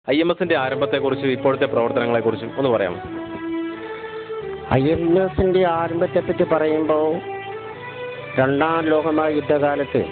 I M എസിന്റെ ആരംഭത്തെക്കുറിച്ചും ഇപ്പോഴത്തെ പ്രവർത്തനങ്ങളെക്കുറിച്ചും ഒന്ന് പറയാമോ ഐ എൻ എസിൻ്റെ ആരംഭത്തെപ്പറ്റി പറയുമ്പോൾ രണ്ടാം ലോകമായ യുദ്ധകാലത്ത്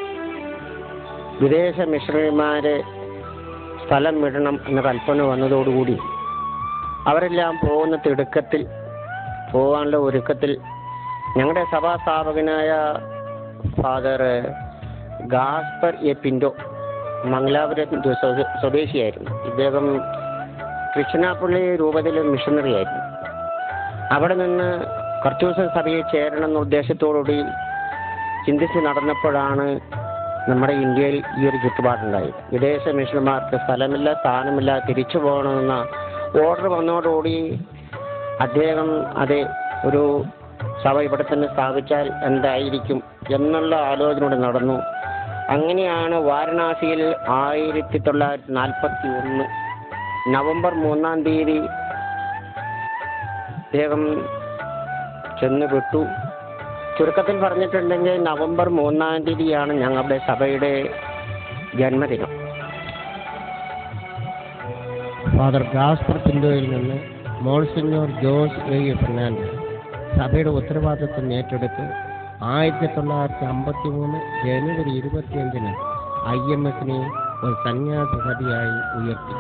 വിദേശ മിഷണറിമാരെ സ്ഥലം വിടണം എന്ന കൽപ്പന വന്നതോടുകൂടി അവരെല്ലാം പോകുന്ന തിടുക്കത്തിൽ പോകാനുള്ള ഒരുക്കത്തിൽ ഞങ്ങളുടെ സഭാ സ്ഥാപകനായ ഫാദർ ഗാസ്പർ എ പിൻഡോ മംഗലാപുരം സ്വ- സ്വദേശിയായിരുന്നു ഇദ്ദേഹം കൃഷ്ണാപ്പള്ളി രൂപതയിലെ മിഷണറി ആയിരുന്നു അവിടെ നിന്ന് കുറച്ചു ദിവസം സഭയിൽ ചേരണം എന്ന ഉദ്ദേശത്തോടുകൂടി ചിന്തിച്ച് നടന്നപ്പോഴാണ് നമ്മുടെ ഇന്ത്യയിൽ ഈ ഒരു ചുറ്റുപാടുണ്ടായി വിദേശ മിഷണർമാർക്ക് സ്ഥലമില്ല സ്ഥാനമില്ല തിരിച്ചു പോകണമെന്ന ഓർഡർ വന്നതോടുകൂടി അദ്ദേഹം അത് ഒരു സഭ ഇവിടെ തന്നെ സ്ഥാപിച്ചാൽ എന്തായിരിക്കും എന്നുള്ള ആലോചനയോടെ നടന്നു അങ്ങനെയാണ് വാരണാസിയിൽ ആയിരത്തി തൊള്ളായിരത്തി നാൽപ്പത്തി ഒന്ന് നവംബർ മൂന്നാം തീയതി അദ്ദേഹം ചെന്ന് വിട്ടു ചുരുക്കത്തിൽ പറഞ്ഞിട്ടുണ്ടെങ്കിൽ നവംബർ മൂന്നാം തീയതിയാണ് ഞങ്ങളുടെ സഭയുടെ ജന്മദിനം ഫാദർ ഗാസ്പർ പിൻഡോയിൽ നിന്ന് monsignor Jose A A Fernandes സഭയുടെ ഉത്തരവാദിത്വം ഏറ്റെടുത്ത് ആയിരത്തി തൊള്ളായിരത്തി അമ്പത്തി മൂന്ന് ജനുവരി ഇരുപത്തിയഞ്ചിന് ഐ എം എസിനെ ഒരു സന്യാസ സഭയായി ഉയർത്തി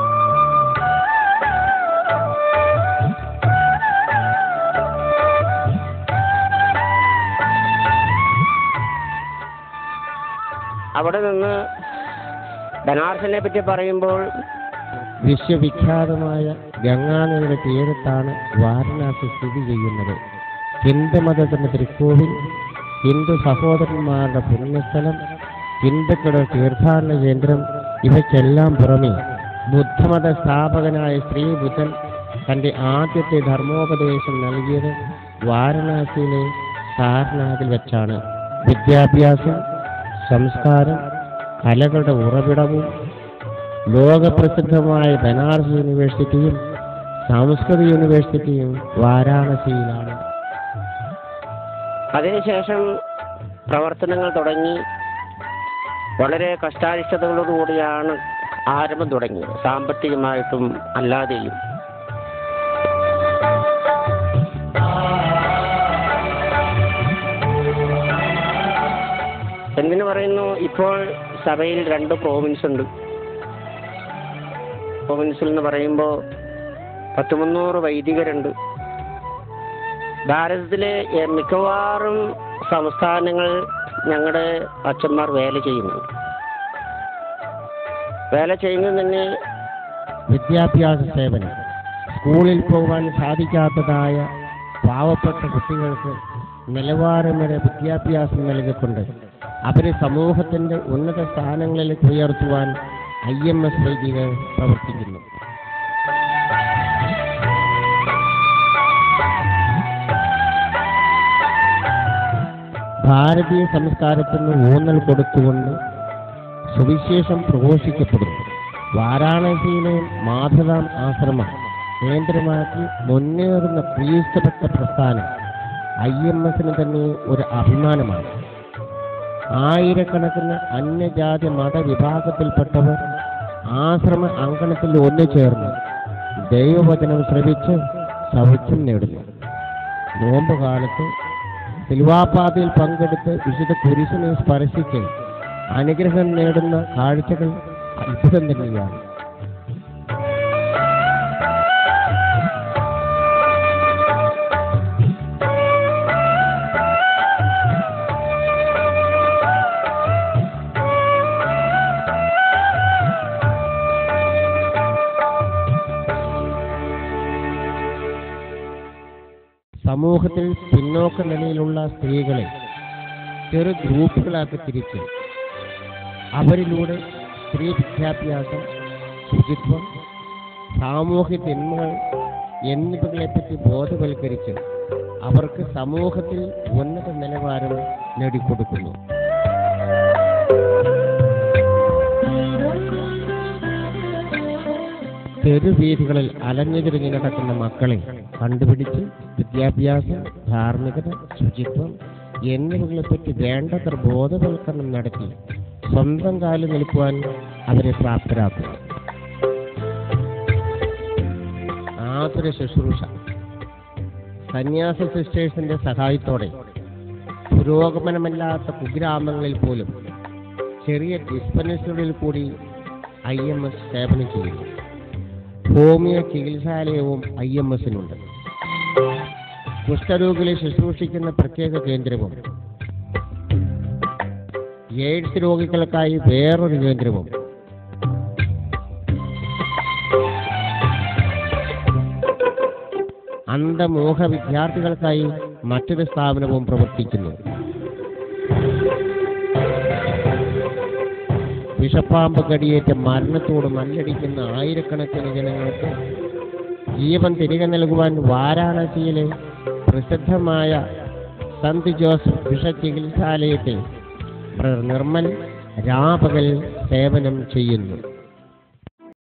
അവിടെ നിന്ന് ബനാറസിനെ പറ്റി പറയുമ്പോൾ വിശ്വവിഖ്യാതമായ ഗംഗാനദിയുടെ തീരത്താണ് വാരണാസി സ്ഥിതി ചെയ്യുന്നത് ഹിന്ദുമതത്തിന്റെ തൃക്കോവിൽ ഹിന്ദു സഹോദരന്മാരുടെ പുണ്യസ്ഥലം ഹിന്ദുക്കളുടെ തീർത്ഥാടന കേന്ദ്രം ഇവയ്ക്കെല്ലാം പുറമെ ബുദ്ധമത സ്ഥാപകനായ ശ്രീ ബുദ്ധൻ തന്റെ ആദ്യത്തെ ധർമ്മോപദേശം നൽകിയത് വാരണാസിയിലെ സാരനാഥിൽ വെച്ചാണ് വിദ്യാഭ്യാസം സംസ്കാരം കലകളുടെ ഉറവിടവും ലോകപ്രസിദ്ധമായ ബനാറസ് യൂണിവേഴ്സിറ്റിയും സംസ്കൃത യൂണിവേഴ്സിറ്റിയും വാരാണസിയിലാണ് അതിനുശേഷം പ്രവർത്തനങ്ങൾ തുടങ്ങി വളരെ കഷ്ടാരിഷ്ടതകളോടുകൂടിയാണ് ആരംഭം തുടങ്ങിയത് സാമ്പത്തികമായിട്ടും അല്ലാതെയും എന്തിനു പറയുന്നു ഇപ്പോൾ സഭയിൽ രണ്ട് പ്രോവിൻസ് ഉണ്ട് പ്രോവിൻസിൽ എന്ന് പറയുമ്പോൾ പത്ത് മുന്നൂറ് വൈദികരുണ്ട് ഭാരതത്തിലെ എ, മിക്കവാറും സംസ്ഥാനങ്ങൾ ഞങ്ങളുടെ അച്ഛന്മാർ വേല ചെയ്യുന്നു വേല ചെയ്യുന്നത് തന്നെ വിദ്യാഭ്യാസ സേവനം സ്കൂളിൽ പോകാൻ സാധിക്കാത്തതായ പാവപ്പെട്ട കുട്ടികൾക്ക് നിലവാരമേറെ വിദ്യാഭ്യാസം നൽകിക്കൊണ്ട് അവരെ സമൂഹത്തിന്റെ ഉന്നത സ്ഥാനങ്ങളിലേക്ക് ഉയർത്തുവാൻ ഐ എം എസ് വൈദികർ പ്രവർത്തിക്കുന്നു ഭാരതീയ സംസ്കാരത്തിന് ഊന്നൽ കൊടുത്തുകൊണ്ട് സുവിശേഷം പ്രഘോഷിക്കപ്പെടുന്നു വാരാണസിയിലെ മാധവം ആശ്രമം കേന്ദ്രമാക്കി മുന്നേറുന്ന ക്രീസ്തുഭക്ത പ്രസ്ഥാനം ഐ എം എസിന് തന്നെ ഒരു അഭിമാനമാണ് ആയിരക്കണക്കിന് അന്യജാതി മതവിഭാഗത്തിൽപ്പെട്ടവർ ആശ്രമ അങ്കണത്തിൽ ഒന്നുചേർന്ന് ദൈവവചനം ശ്രവിച്ച് സൗഖ്യം നേടുന്നു നോമ്പ് കാലത്ത് സിൽവാപാതയിൽ പങ്കെടുത്ത് വിശുദ്ധ കുരിശിനെ സ്പർശിച്ച് അനുഗ്രഹം നേടുന്ന കാഴ്ചകൾ അത്ഭുതം തന്നെയാണ് സമൂഹത്തിൽ പിന്നോക്ക നിലയിലുള്ള സ്ത്രീകളെ ചെറു ഗ്രൂപ്പുകളാക്കി തിരിച്ച് അവരിലൂടെ സ്ത്രീ വിദ്യാഭ്യാസം ശുചിത്വം സാമൂഹ്യ തിന്മകൾ എന്നിവകളെപ്പറ്റി ബോധവൽക്കരിച്ച് അവർക്ക് സമൂഹത്തിൽ ഉന്നത നിലവാരം നേടിക്കൊടുക്കുന്നു തെരുവീഥികളിൽ അലഞ്ഞുതിരിഞ്ഞു കിടക്കുന്ന മക്കളെ കണ്ടുപിടിച്ച് വിദ്യാഭ്യാസം ധാർമ്മികത ശുചിത്വം എന്നിവകളെപ്പറ്റി വേണ്ടത്ര ബോധവൽക്കരണം നടത്തി സ്വന്തം കാലിൽ നിൽക്കുവാൻ അവരെ പ്രാപ്തരാക്കും ആതുര ശുശ്രൂഷ സന്യാസ സിസ്റ്റേഴ്സിന്റെ സഹായത്തോടെ പുരോഗമനമില്ലാത്ത കുഗ്രാമങ്ങളിൽ പോലും ചെറിയ ഡിസ്പെൻസറികളിൽ കൂടി ഐ എം എസ് സേവനം ചെയ്യുന്നു ഹോമിയോ ചികിത്സാലയവും ഐ എം എസിനുണ്ട് കുഷ്ഠരോഗികളെ ശുശ്രൂഷിക്കുന്ന പ്രത്യേക കേന്ദ്രവും എയ്ഡ്സ് രോഗികൾക്കായി വേറൊരു കേന്ദ്രവും അന്ധമോഹ വിദ്യാർത്ഥികൾക്കായി മറ്റൊരു സ്ഥാപനവും പ്രവർത്തിക്കുന്നു വിഷപ്പാമ്പ് കടിയേറ്റ് മരണത്തോട് മല്ലടിക്കുന്ന ആയിരക്കണക്കിന് ജനങ്ങൾക്ക് ജീവൻ തിരികെ നൽകുവാൻ വാരാണസിയിലെ പ്രസിദ്ധമായ സന്ത് ജോസഫ് വിഷ ചികിത്സാലയത്തിൽ ബ്രദർ നിർമ്മൽ രാപകൽ സേവനം ചെയ്യുന്നു